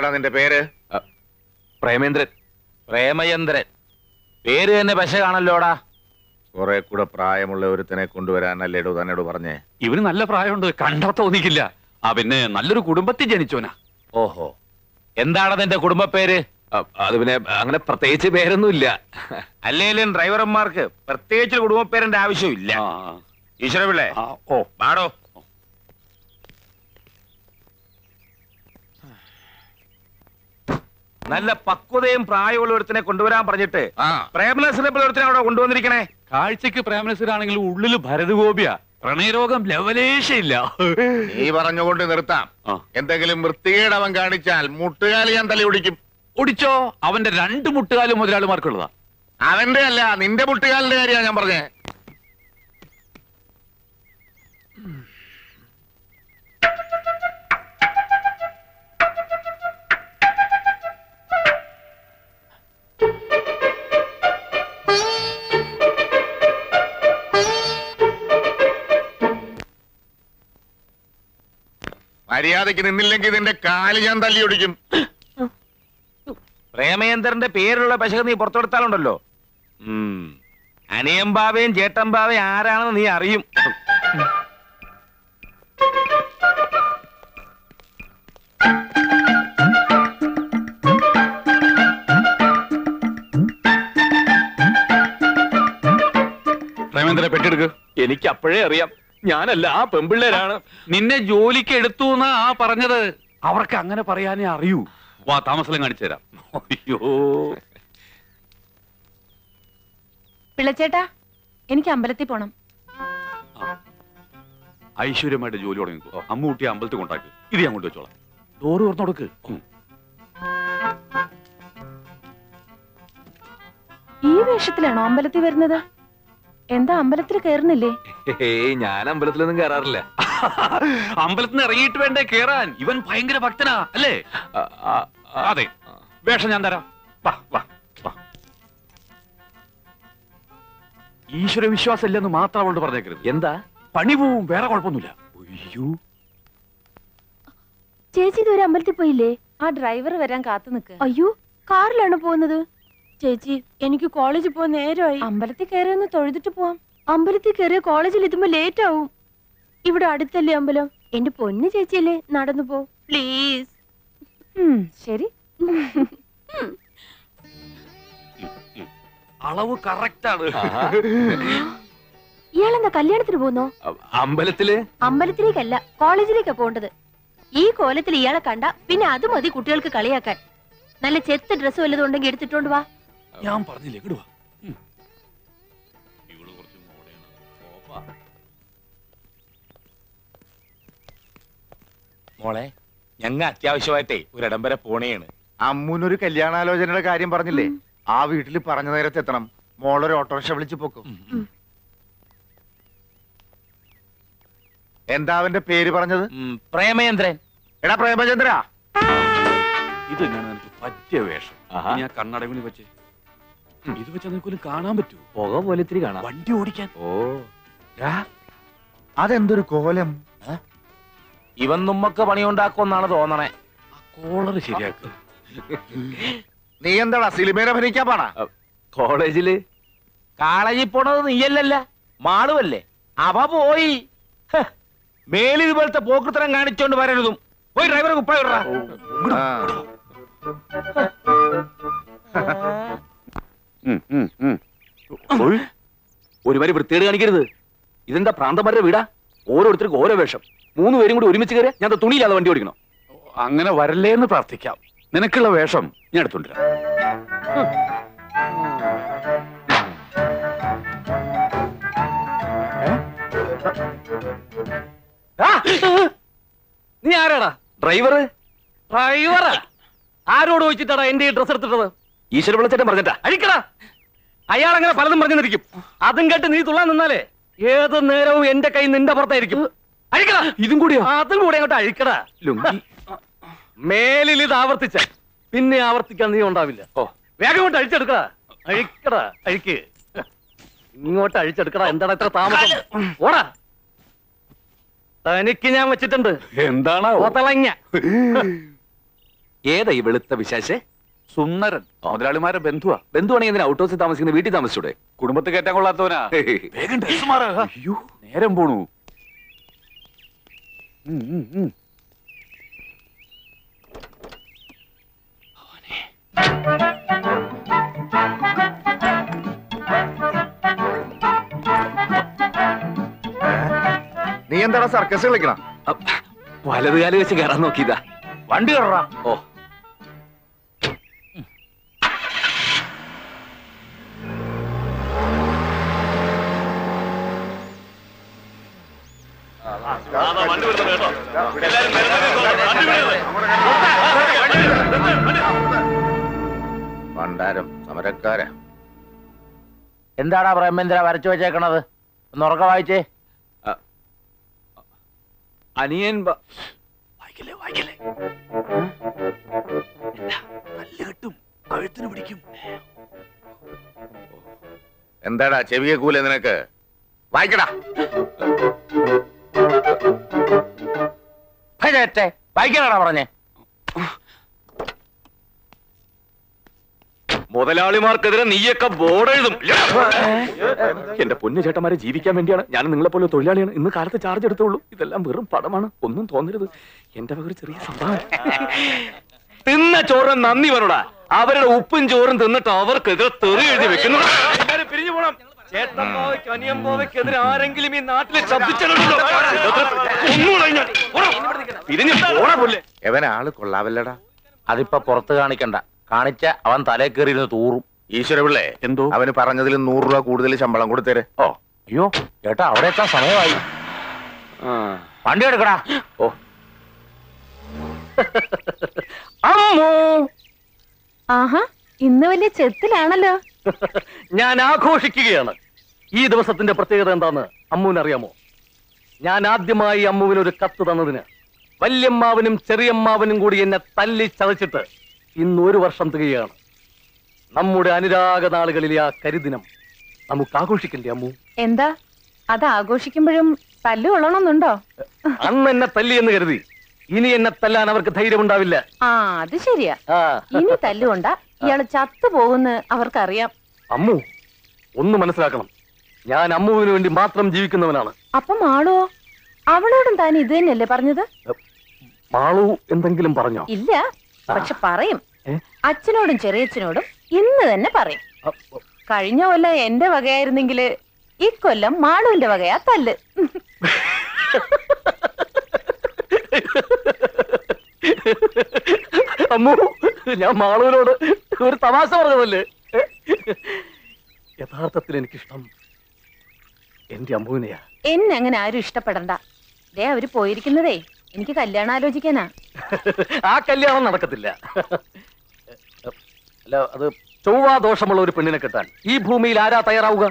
എന്താടാ നിന്റെ പേര് പ്രേമേന്ദ്രൻ പ്രേമചന്ദ്രൻ പേര് തന്നെ പശ കാണല്ലോടാ കുറെ കൂടെ പ്രായമുള്ള ഒരുത്തനെ കൊണ്ടുവരാനല്ലേടോ തന്നോട് പറഞ്ഞേ ഇവന് നല്ല പ്രായമുണ്ട് കണ്ടാ തോന്നിക്കില്ല ആ പിന്നെ നല്ലൊരു കുടുംബത്തിൽ ജനിച്ചോനാ ഓഹോ എന്താണ് നിന്റെ കുടുംബ പേര് ആ, അത് പിന്നെ അങ്ങനെ പ്രത്യേകിച്ച് പേരൊന്നുമില്ല അല്ലേലും ഡ്രൈവർമാർക്ക് പ്രത്യേകിച്ച് ഒരു കുടുംബ പേരിന്റെ ആവശ്യമില്ല ആ, ഈശ്വര പിള്ളേ ആ, ഓ പാടോ നല്ല പക്വതയും പ്രായമുള്ള ഒരുത്തിനെ കൊണ്ടുവരാൻ പറഞ്ഞിട്ട് ആ പ്രേമനസിനെ പോലെ ഒരുത്തിനെ അവിടെ കൊണ്ടുവന്നിരിക്കണേ കാഴ്ചക്ക് പ്രേമനസരാണെങ്കിൽ ഉള്ളില് ഭരതഗോപിയ പ്രണയരോഗം ലവലേശയില്ല നീ പറഞ്ഞുകൊണ്ട് നിർത്താം ആ. എന്തെങ്കിലും വൃത്തികേട് അവൻ കാണിച്ചാൽ മുട്ടുകാലി ഞാൻ തലി ഒടിക്കും ഒടിച്ചോ അവന്റെ രണ്ട് മുട്ടുകാലും മുതലാളിമാർക്കുള്ളതാ അവന്റെ അല്ല നിന്റെ മുട്ടുകാലിന്റെ കാര്യമാണ് ഞാൻ പറഞ്ഞേ മര്യാദക്ക് നിന്നില്ലെങ്കിൽ നിന്റെ കാല് ഞാൻ തല്ലി ഒടിക്കും പ്രേമചന്ദ്രന്റെ പേരുള്ള പശക നീ പുറത്തെടുത്താലുണ്ടല്ലോ ഉം. അനിയമ്പാവയും ചേട്ടമ്പാവയും ആരാണെന്ന് നീ അറിയും പ്രേമേന്ദ്ര പെട്ടെടുക്ക് എനിക്ക് അപ്പോഴേ അറിയാം ഞാനല്ല ആ പെമ്പിള്ളേരാണ് നിന്നെ ജോലിക്ക് എടുത്തു എന്നാ ആ പറഞ്ഞത് അവർക്ക് അങ്ങനെ പറയാനേ അറിയൂ വാ താമസം കാണിച്ചു തരാം അയ്യോ പിള്ളച്ചേട്ടാ എനിക്ക് അമ്പലത്തിൽ പോണം ഐശ്വര്യമായിട്ട് ജോലി തുടങ്ങിക്കോ അമ്മൂട്ടി അമ്പലത്തിൽ കൊണ്ടാക്ക് ഇത് ഞാൻ കൊണ്ടുവച്ചോളാം ഡോറ് തുറന്നു കൊടുക്ക് ഉം. ഈ വേഷത്തിലാണോ അമ്പലത്തിൽ വരുന്നത് എന്താ അമ്പലത്തിൽ കയറുന്നില്ലേ ഏയ് ഞാൻ അമ്പലത്തിലൊന്നും കയറാറില്ല അമ്പലത്തിൽ നിന്ന് ഇറങ്ങിയിട്ട് വേണ്ടേ കേറാൻ ഇവൻ ഭയങ്കര ഭക്തനാ അല്ലേ അതെ വേഷം ഞാൻ തരാം വാ വാ വാ ഈശ്വര വിശ്വാസം ഇല്ലെന്ന് മാത്രം അവളോട് പറഞ്ഞേക്കരുത് എന്താ പണി പോവും വേറെ കുഴപ്പമൊന്നുമില്ല അയ്യോ ചേച്ചി ഇതുവരെ അമ്പലത്തിൽ പോയില്ലേ ആ ഡ്രൈവർ വരാൻ കാത്തു നിൽക്ക് അയ്യോ കാറിലാണ് പോകുന്നത് ചേച്ചി എനിക്ക് കോളേജിൽ പോകാൻ നേരമായി അമ്പലത്തിൽ കയറിയൊന്ന് തൊഴുതിട്ട് പോവാം അമ്പലത്തിൽ കയറിയ കോളേജിൽ എത്തുമ്പോ ലേറ്റ് ആവും ഇവിടെ അടുത്തല്ലേ അമ്പലം എന്റെ പൊന്നു ചേച്ചിയല്ലേ നടന്നു പോ പ്ലീസ് ശരി അളവ് കറക്റ്റ് ആണ് ഇയാളെന്താ കല്യാണത്തിന് പോകുന്നോ അമ്പലത്തില് അമ്പലത്തിലേക്കല്ല കോളേജിലേക്കാ പോണ്ടത് ഈ കോലത്തിൽ ഇയാളെ കണ്ട പിന്നെ അത് മതി കുട്ടികൾക്ക് കളിയാക്കാൻ നല്ല ചെത്ത ഡ്രസ്സ് വല്ലതും ഉണ്ടെങ്കിൽ എടുത്തിട്ടോണ്ട് വാ ഞാൻ പറഞ്ഞില്ലേ ഇങ്ങട് വാ ഉം. ഇവള് കുറച്ച് മോഡേണാ. കോപ്പാ. മോളെ ഞങ്ങ അത്യാവശ്യമായിട്ടേ ഒരിടം വരെ പോണേണ് അമ്മൂനൊരു കല്യാണാലോചനയുടെ കാര്യം പറഞ്ഞില്ലേ ആ വീട്ടിൽ പറഞ്ഞ നേരത്തെ എത്തണം മോളൊരു ഓട്ടോറിക്ഷ വിളിച്ചു പോക്കും എന്താ അവന്റെ പേര് പറഞ്ഞത് ഉം, പ്രേമചന്ദ്രൻ എടാ പ്രേമചന്ദ്ര ഇത് തന്നെയാണ് എനിക്ക് പറ്റിയ വേഷം ഇനി ആ കണ്ണടവിന് വെച്ച് ഇത് വെച്ച് നിനക്കൊന്നും കാണാൻ പറ്റൂ പുക പോലെ ഇത്തിരി കാണാം വണ്ടി ഓടിക്കാൻ ഓ അതെന്തൊരു കോലം ഇവൻ നമ്മക്ക് പണിയുണ്ടാക്കുമെന്നാണ് തോന്നണേ ആ കോളറ് ശരിയാക്കുക നീ എന്താടാ സിനിമയിൽ അഭിനയിക്കാൻ പാടാ കോളേജില് കോളേജിൽ പോണത് നീയല്ലല്ല മാളുവല്ലേ അവ പോയി ഹ്, മേലിൽ ഇതുപോലത്തെ പോക്കൃത്തരം കാണിച്ചോണ്ട് വരരുതും പോയി ഡ്രൈവറെ കുപ്പായ ആ. ഒരു വരി വൃത്തികേട് കാണിക്കരുത് ഇതെന്താ പ്രാന്തന്മാരുടെ വീടാ ഓരോരുത്തർക്കും ഓരോ വേഷം മൂന്ന് പേരും കൂടി ഒരുമിച്ച് കയറിയ ഞാൻ ദാ തുണിയില്ലാതെ വണ്ടി ഓടിക്കണം അങ്ങനെ വരല്ലേ എന്ന് പ്രാർത്ഥിക്കാം നിനക്കുള്ള വേഷം ഞാൻ എടുത്തോണ്ടിരാം നീ ആരാടാ ഡ്രൈവർ ഡ്രൈവറാ ആരോട് ചോദിച്ചിട്ടാടാ എന്റെ ഈ ഡ്രസ് എടുത്തിട്ടത് ഈശ്വര വിളിച്ചേട്ടൻ പറഞ്ഞിട്ടാ അഴിക്കടാ അയാൾ അങ്ങനെ പലതും പറഞ്ഞു നിൽക്കും അതും കേട്ട് നീ തുള്ളാൻ നിന്നാലേ ഏത് നേരവും എന്റെ കൈ നിന്റെ പുറത്തായിരിക്കും അഴിക്കടാ ഇതും കൂടിയോ അതും കൂടെ അങ്ങോട്ട് അഴിക്കടാ ലുങ്കി മേലിൽ ഇത് ആവർത്തിച്ച പിന്നെ ആവർത്തിക്കാൻ നീ ഉണ്ടാവില്ല ഓ വേഗം ഇങ്ങോട്ട് അഴിച്ചെടുക്കടാ അഴിക്കടാ അഴിക്ക് ഇങ്ങോട്ട് അഴിച്ചെടുക്കടാ എന്താണ് ഇത്ര താമസം ഓടാ തനിക്ക് ഞാൻ വെച്ചിട്ടുണ്ട് എന്താണോ ഓത്തളങ്ങ ഏതാ ഈ വെളുത്ത വിശേഷേ സുന്ദരൻ മുതലാളിമാരെ ബന്ധുവാ ബന്ധുവാണെങ്കിൽ എന്തിനാ ഔട്ട് ഹൗസിൽ താമസിക്കുന്ന വീട്ടിൽ താമസിച്ചൂടെ കുടുംബത്തിൽ കയറ്റാൻ കൊള്ളാത്തവനാ വേഗം ഡ്രസ് മാറാ അയ്യോ നേരം പോണു ഉം, ഉം, ഉം. നീ എന്താടാ സർക്കസ് കളിക്കണം വലത് കാല് വെച്ച് കയറാൻ നോക്കിയതാ വണ്ടി കയറാ ഓ ഭണ്ഡാരം സമരക്കാരാ എന്താടാ പ്രേമേന്ദ്ര വരച്ചു വെച്ചേക്കണത് ഒന്ന് ഉറക്ക വായിച്ചേ അനിയൻ ബ- വായിക്കല്ലേ വായിക്കല്ലേ കല്ല് കെട്ടും കഴുത്തിന് പിടിക്കും എന്താടാ ചെവിയെ കൂലെ നിനക്ക് വായിക്കടാ ഭയറ്റേ വായിക്കാനാടാ പറഞ്ഞേ മുതലാളിമാർക്കെതിരെ നീയൊക്കെ ബോർഡ് എഴുതും എന്റെ പൊന്നു ചേട്ടന്മാരെ ജീവിക്കാൻ വേണ്ടിയാണ് ഞാൻ നിങ്ങളെ പോലെ തൊഴിലാളിയാണ് ഇന്ന് കാലത്ത് ചാർജ് എടുത്തുള്ളൂ ഇതെല്ലാം വെറും പടമാണ് ഒന്നും തോന്നരുത് എന്റെ വക ഒരു ചെറിയ സംഭവം തിന്ന ചോറ് നന്ദി വരടാ അവരുടെ ഉപ്പും ചോറും തിന്നിട്ട് അവർക്കെതിരെ തെറി എഴുതി വെക്കുന്നു പിരിഞ്ഞു പോണം ചേട്ടമ്പാവയ്ക്ക് അനിയമ്പാവയ്ക്കെതിരെ ആരെങ്കിലും ഈ നാട്ടിലെ ശബ്ദിച്ചിട്ടുണ്ടോ പിരിഞ്ഞു പോണ പുല്ലേ എവൻ ആള് കൊള്ളാവല്ലടാ അതിപ്പോ പുറത്ത് കാണിക്കണ്ട കാണിച്ച അവൻ തലേ കയറിയിരുന്ന് തൂറും ഈശ്വര പിള്ളേ എന്തോ അവന് പറഞ്ഞതിൽ നൂറ് രൂപ കൂടുതൽ ശമ്പളം കൊടുത്തേര് ഓ അയ്യോ ചേട്ടാ അവിടെ എത്താൻ സമയമായി വണ്ടി എടുക്കടാ ഓ അമ്മോ ആഹാ ഇന്ന് വലിയ ചെത്തിലാണല്ലോ ഞാൻ ആഘോഷിക്കുകയാണ് ഈ ദിവസത്തിന്റെ പ്രത്യേകത എന്താന്ന് അമ്മുവിന് അറിയാമോ ഞാൻ ആദ്യമായി അമ്മുവിന് ഒരു കത്ത് തന്നതിന് വല്യമ്മാവനും ചെറിയമ്മാവനും കൂടി എന്നെ തല്ലി ചതച്ചിട്ട് ഇന്ന് ഒരു വർഷം തികയാണ് നമ്മുടെ അനുരാഗ നാളുകളിലെ ആ കരിദിനം നമുക്ക് ആഘോഷിക്കണ്ടേ അമ്മു എന്താ അത് ആഘോഷിക്കുമ്പോഴും തല്ലു കൊള്ളണമെന്നുണ്ടോ അന്ന് എന്നെ തല്ലി എന്ന് കരുതി ഇനി എന്നെ തല്ലാൻ അവർക്ക് ധൈര്യമുണ്ടാവില്ല ആ അത് ശരിയാ ആ ഇനി തല്ലുകൊണ്ട ഇയാള് ചത്തു പോകുന്ന് അവർക്കറിയാം അമ്മു ഒന്ന് മനസ്സിലാക്കണം ഞാൻ അമ്മുവിന് വേണ്ടി മാത്രം ജീവിക്കുന്നവനാണ് അപ്പം ആളോ അവളോടും താൻ ഇത് തന്നെയല്ലേ പറഞ്ഞത് മാളു എന്തെങ്കിലും പറഞ്ഞോ ഇല്ല പക്ഷെ പറയും ഏ? അച്ഛനോടും ചെറിയച്ഛനോടും ഇന്ന് തന്നെ പറയും അ- കഴിഞ്ഞ കൊല്ലം എന്റെ വകയായിരുന്നെങ്കില് ഇക്കൊല്ലം മാളുവിന്റെ വകയാ തല്ല് അമ്മു ഞാൻ മാളുവിനോട് ഒരു തമാശ പറഞ്ഞതല്ലേ യഥാർത്ഥത്തിൽ എനിക്കിഷ്ടം എന്റെ അമ്മുവിനെയാ എന്നെ അങ്ങനെ ആരും ഇഷ്ടപ്പെടണ്ട ദേ അവര് പോയിരിക്കുന്നതേ എനിക്ക് കല്യാണം ആലോചിക്കാനാ ആ കല്യാണം നടക്കത്തില്ല അല്ല അത് ചൊവ്വാ ദോഷമുള്ള ഒരു പെണ്ണിനെ കിട്ടാൻ ഈ ഭൂമിയിൽ ആരാ തയ്യാറാവുക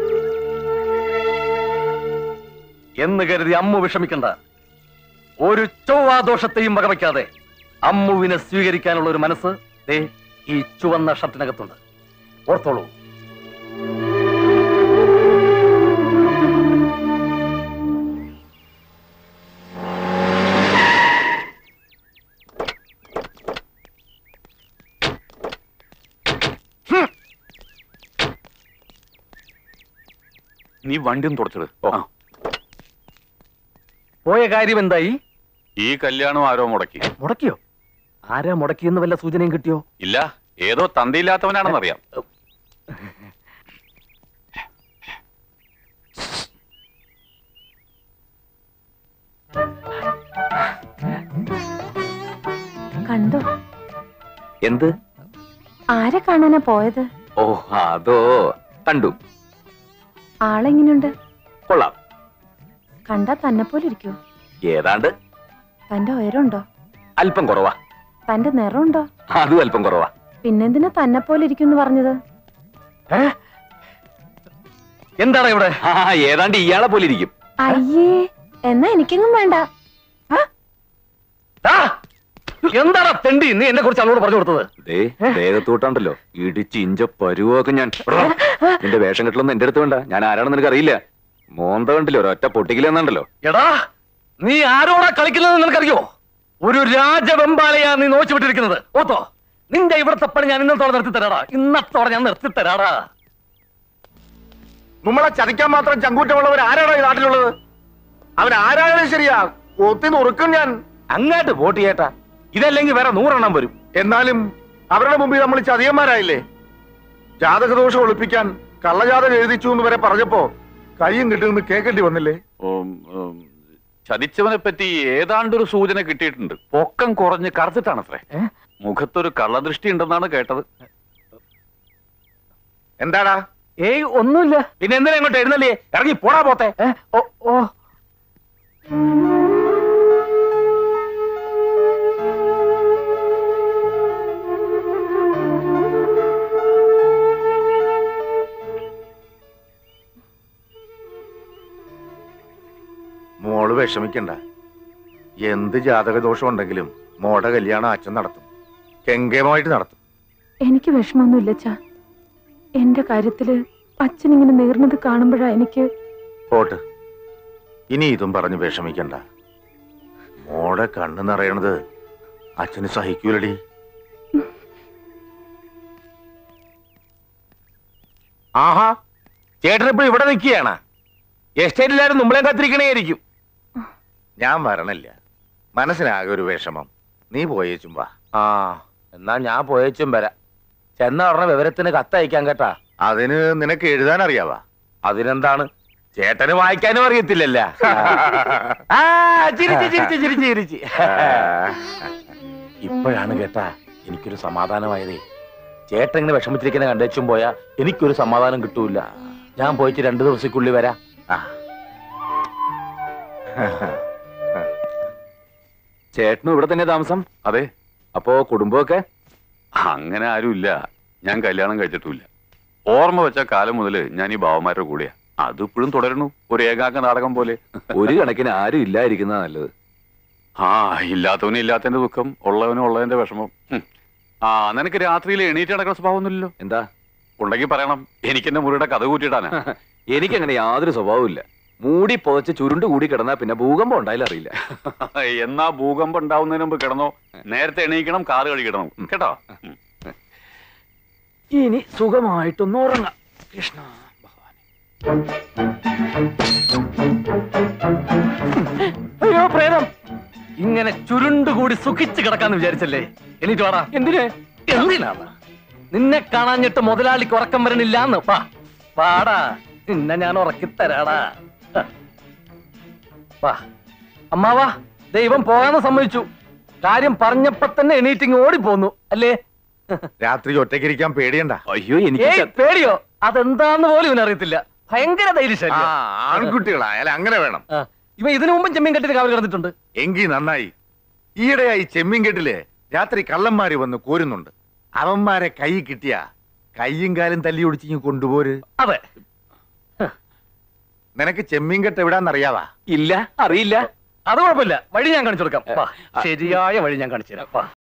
എന്ന് കരുതി അമ്മു വിഷമിക്കണ്ട ഒരു ചൊവ്വാ ദോഷത്തെയും വകവയ്ക്കാതെ അമ്മുവിനെ സ്വീകരിക്കാനുള്ള ഒരു മനസ്സ് ദേ ഈ ചുവന്ന ഷർട്ടിനകത്തുണ്ട് ഓർത്തോളൂ നീ വണ്ടി ഒന്ന് തുടച്ചത് ഓ. പോയ കാര്യം എന്തായി ഈ കല്യാണം ആരോ മുടക്കി മുടക്കിയോ ആരാ മുടക്കിയെന്ന് വല്ല സൂചനയും കിട്ടിയോ ഇല്ല ഏതോ തന്തയില്ലാത്തവനാണെന്നറിയാം കണ്ടോ എന്ത് ആരെ കാണാനാ പോയത് ഓ അതോ കണ്ടു ആളെങ്ങനെയുണ്ട് കൊള്ളാം കണ്ടാ തന്നെ പോലെ ഇരിക്കോ ഏതാണ്ട് തന്റെ ഉയരമുണ്ടോ അല്പം കുറവാ തന്റെ നിറമുണ്ടോ അതും അല്പം കുറവാ പിന്നെന്തിനാ തന്നെ പോലെ ഇരിക്കും പറഞ്ഞത് എന്താണ് ഇവിടെ ആ ഏതാണ്ട് ഇയാളെ പോലെ ഇരിക്കും അയ്യേ എന്നാ എനിക്കെങ്ങും വേണ്ട ആ! എന്താണ് തെണ്ടി നീ എന്നെ കുറിച്ച് അവളോട് പറഞ്ഞു കൊടുത്തത് ദേഹത്തോട്ടാണ്ടല്ലോ ഇടിച്ച് ഇഞ്ച പരുവൊക്കെ ഞാൻ നിന്റെ വേഷം കെട്ടലൊന്നും എന്റെ അടുത്ത് വേണ്ട ഞാൻ ആരാണെന്ന് നിനക്ക് അറിയില്ല മോന്ത കണ്ടില്ലോ ഒരൊറ്റ പൊട്ടിക്കില്ലെന്നുണ്ടല്ലോ എടാ നീ ആരോടാ കളിക്കുന്നത് നിനക്കറിയോ ഒരു രാജവെമ്പാലയാ നീ നോച്ചു വിട്ടിരിക്കുന്നത് ഓത്തോ നിന്റെ ഇവിടുത്തെ പണി ഞാൻ ഇന്നത്തോടെ നിർത്തി തരാടാ ഇന്നത്തോടെ ഞാൻ നിർത്തി തരാടാ നമ്മളെ ചതിക്കാൻ മാത്രം ചങ്കൂറ്റമുള്ളവർ ആരാണോ ഈ നാട്ടിലുള്ളത് അവൻ ആരായാലും ശരിയാ കൊത്തി നുറുക്കും ഞാൻ അങ്ങോട്ട് വോട്ട് ചെയ്യട്ടാ ഇതല്ലെങ്കിൽ വേറെ നൂറെണ്ണം വരും എന്നാലും അവരുടെ മുമ്പിൽ നമ്മൾ ചതിയന്മാരായില്ലേ ജാതകദോഷം ഒളിപ്പിക്കാൻ കള്ളജാതകം എഴുതിച്ചു എന്ന് വരെ പറഞ്ഞപ്പോ കയ്യും കിട്ടുമെന്ന് കേൾക്കേണ്ടി വന്നില്ലേ ഉം, ഉം, ചതിച്ചവനെ പറ്റി ഏതാണ്ടൊരു സൂചന കിട്ടിയിട്ടുണ്ട് പൊക്കം കുറഞ്ഞ് കറുത്തിട്ടാണത്രേ മുഖത്തൊരു കള്ളദൃഷ്ടി ഉണ്ടെന്നാണ് കേട്ടത് എന്താടാ ഏയ് ഒന്നുമില്ല പിന്നെ എന്തിനാ ഇങ്ങോട്ട് എഴുന്നല്ലേ ഇറങ്ങി പോടാ പോത്തെ ഏ, ഓ ഓ മോള് വിഷമിക്കണ്ട എന്ത് ജാതകദോഷം ഉണ്ടെങ്കിലും മോടെ കല്യാണം അച്ഛൻ നടത്തും കെങ്കേമമായിട്ട് നടത്തും എനിക്ക് വിഷമമൊന്നുമില്ല അച്ഛാ എന്റെ കാര്യത്തില് അച്ഛൻ ഇങ്ങനെ നേർന്നത് കാണുമ്പോഴാ എനിക്ക് പോട്ട് ഇനി ഇതും പറഞ്ഞ് വിഷമിക്കണ്ട മോടെ കണ്ണ് നിറയണത് അച്ഛന് സഹിക്കൂലടി ആഹാ ചേട്ടൻ ഇപ്പോൾ ഇവിടെ നിൽക്കുകയാണ് എസ്റ്റേറ്റിലാരും നമ്മളെ കത്തിരിക്കണേയിരിക്കും ഞാൻ വരണില്ല മനസ്സിനാകെ ഒരു വിഷമം നീ പോയേച്ചും വാ ആ എന്നാ ഞാൻ പോയച്ചും വരാം ചെന്ന ഉടനെ വിവരത്തിന് കത്തയക്കാൻ കേട്ടാ അതിന് നിനക്ക് എഴുതാൻ അറിയാവാ അതിനെന്താണ് ചേട്ടന് വായിക്കാനും അറിയത്തില്ലല്ല ആ ചിരിച്ച് ചിരിച്ച് ചിരിച്ച് ചിരിച്ച് ഇപ്പോഴാണ് കേട്ടാ എനിക്കൊരു സമാധാനമായതേ ചേട്ടൻ ഇങ്ങനെ വിഷമിച്ചിരിക്കുന്ന കണ്ടേച്ചും പോയാ എനിക്കൊരു സമാധാനം കിട്ടൂല ഞാൻ പോയിട്ട് രണ്ടു ദിവസക്കുള്ളിൽ വരാം ആ. ചേട്ടനും ഇവിടെ തന്നെ താമസം അതെ അപ്പോ കുടുംബമൊക്കെ അങ്ങനെ ആരുമില്ല ഞാൻ കല്യാണം കഴിച്ചിട്ടുമില്ല ഓർമ്മ വെച്ച കാലം മുതല് ഞാൻ ഈ ബാവന്മാരുടെ കൂടെയാ അതിപ്പോഴും തുടരണു ഒരു ഏകാംഗ നാടകം പോലെ ഒരു കണക്കിന് ആരും ഇല്ലായിരിക്കുന്ന നല്ലത് ആ ഇല്ലാത്തവന് ഇല്ലാത്തതിന്റെ ദുഃഖം ഉള്ളവനും ഉള്ളതിന്റെ വിഷമം ഹും. ആ നിനക്ക് രാത്രിയിൽ എണീറ്റ് നടക്കുന്ന സ്വഭാവമൊന്നുമില്ലല്ലോ എന്താ ഉണ്ടെങ്കിൽ പറയണം എനിക്ക് എന്റെ മുറിയുടെ കഥ കൂട്ടിയിട്ടാണ് എനിക്കങ്ങനെ യാതൊരു സ്വഭാവമില്ല മൂടി പുതച്ച് ചുരുണ്ട് കൂടി കിടന്നാ പിന്നെ ഭൂകമ്പം ഉണ്ടായാലും അറിയില്ല എന്നാ ഭൂകമ്പം ഉണ്ടാവുന്നതിന് മുമ്പ് കിടന്നോ നേരത്തെ എണീക്കണം കാറ് കഴുകിടണം കേട്ടോ ഉം. ഇനി സുഖമായിട്ടൊന്ന് ഉറങ്ങാം കൃഷ്ണ അയ്യോ പ്രേതം ഇങ്ങനെ ചുരുണ്ടുകൂടി സുഖിച്ച് കിടക്കാന്ന് വിചാരിച്ചല്ലേ എനിക്ക് വാടാ എന്തിന് എന്തിനാണ് നിന്നെ കാണാഞ്ഞിട്ട് മുതലാളിക്ക് ഉറക്കം വരണില്ലാന്ന് വാ വാടാ നിന്നെ ഞാൻ ഉറക്കിത്തരാടാ ഹ. വാ അമ്മാവാ ദൈവം പോകാന്ന് സമ്മതിച്ചു കാര്യം പറഞ്ഞപ്പോ തന്നെ എണീറ്റിങ് ഓടിപ്പോന്നു അല്ലേ രാത്രി ഒറ്റയ്ക്കിരിക്കാൻ പേടിയണ്ട അയ്യോ എനിക്ക് ഏയ് ച- പേടിയോ അതെന്താന്ന് പോലും ഇവനറിയത്തില്ല ഭയങ്കര ആ ധൈര്യശാലി ആൺകുട്ടികളായാലും അങ്ങനെ വേണം ഇവ ഇതിനു മുമ്പും ചെമ്മീൻ കെട്ടിന് കാവൽ കിടന്നിട്ടുണ്ട് എങ്കി നന്നായി ഈയിടെയായി ചെമ്മീൻകെട്ടില് രാത്രി കള്ളന്മാര് വന്ന് കോരുന്നുണ്ട് അവന്മാരെ കൈ കിട്ടിയ കയ്യും കാലും തല്ലി ഒടിച്ചിങ്ങ് കൊണ്ടുപോര് അതെ നിനക്ക് ചെമ്മീൻകെട്ട് എവിടാന്നറിയാവാ ഇല്ല അറിയില്ല അത് കുഴപ്പമില്ല വഴി ഞാൻ കാണിച്ചു കൊടുക്കാം വാ, ശരിയായ വഴി ഞാൻ കാണിച്ചു തരാം വാ